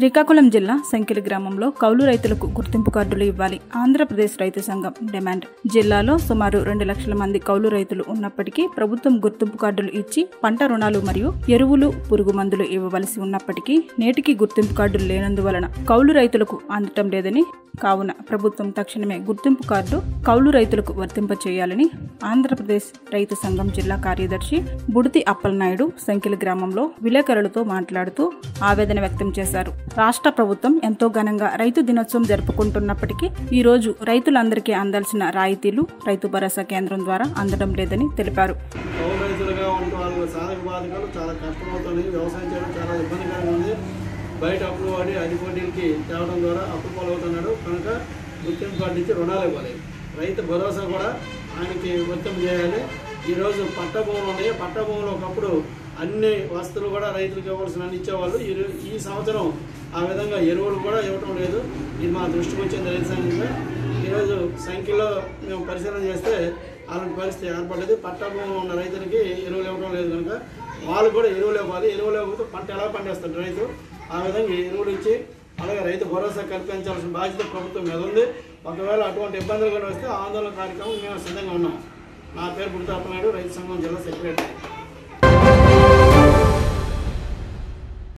శ్రీకాకుళం జిల్లా సంకిలి గ్రామంలో కౌలు రైతులకు గుర్తింపు కార్డులు ఇవ్వాలి ఆంధ్రప్రదేశ్ రైతు సంఘం డిమాండ్ జిల్లాలో సుమారు రెండు లక్షల మంది కౌలు రైతులు ఉన్నప్పటికీ ప్రభుత్వం గుర్తింపు కార్డులు ఇచ్చి పంట రుణాలు మరియు ఎరువులు పురుగు మందులు ఇవ్వవలసి ఉన్నప్పటికీ నేటికి గుర్తింపు కార్డులు లేనందువలన కౌలు రైతులకు అందటం లేదని కావున ప్రభుత్వం తక్షణమే గుర్తింపు కార్డు కౌలు రైతులకు వర్తింప చేయాలని ఆంధ్రప్రదేశ్ రైతు సంఘం జిల్లా కార్యదర్శి బుడితి అప్పలనాయుడు సంకిలి గ్రామంలో విలేకరులతో మాట్లాడుతూ ఆవేదన వ్యక్తం చేశారు రాష్ట్ర ప్రభుత్వం ఎంతో ఘనంగా రైతు దినోత్సవం జరుపుకుంటున్నప్పటికీ ఈ రోజు రైతులందరికీ అందాల్సిన రాయితీలు రైతు భరోసా కేంద్రం ద్వారా అందడం లేదని తెలిపారు కౌలు రైతులుగా ఉంటూ వాళ్ళ సాధక బాధకాలు చాలా కష్టమవుతుంది వ్యవసాయం చేయడం చాలా ఇబ్బందికరంగా ఉంది బయట అప్పులు వాడి అధిక వడ్డీలకి తేవడం ద్వారా అప్పులు పాలవుతున్నాడు కనుక గుర్తింపు కార్డు ఇచ్చి రుణాలు ఇవ్వాలి రైతు భరోసా కూడా ఆయనకి వర్తింపు చేయాలి ఈరోజు పట్ట భూములు ఉన్నాయి పట్ట భూములు ఒకప్పుడు అన్ని వస్తువులు కూడా రైతులకు ఇవ్వాల్సిన అన్ని ఇచ్చేవాళ్ళు ఈ రో- ఈ సంవత్సరం ఆ విధంగా ఎరువులు కూడా ఇవ్వటం లేదు ఇది మా దృష్టికి వచ్చింది రైతు సంఘంగా ఈరోజు సంఖ్యలో మేము పరిశీలన చేస్తే అలాంటి పరిస్థితి ఏర్పడలేదు పట్ట భూమి ఉన్న రైతులకి ఎరువులు ఇవ్వడం లేదు కనుక వాళ్ళు కూడా ఎరువులు ఇవ్వాలి ఎరువులు ఇవ్వకపోతే పంట ఎలా పండిస్తాడు రైతు ఆ విధంగా ఎరువులు ఇచ్చి అలాగే రైతు భరోసా కల్పించాల్సిన బాధ్యత ప్రభుత్వం మీద ఉంది ఒకవేళ అటువంటి ఇబ్బందులు కూడా వస్తే ఆందోళన కార్యక్రమం మేము సిద్ధంగా ఉన్నాం నా పేరు గుర్తాపనాయుడు రైతు సంఘం జిల్లా సెక్రటరీ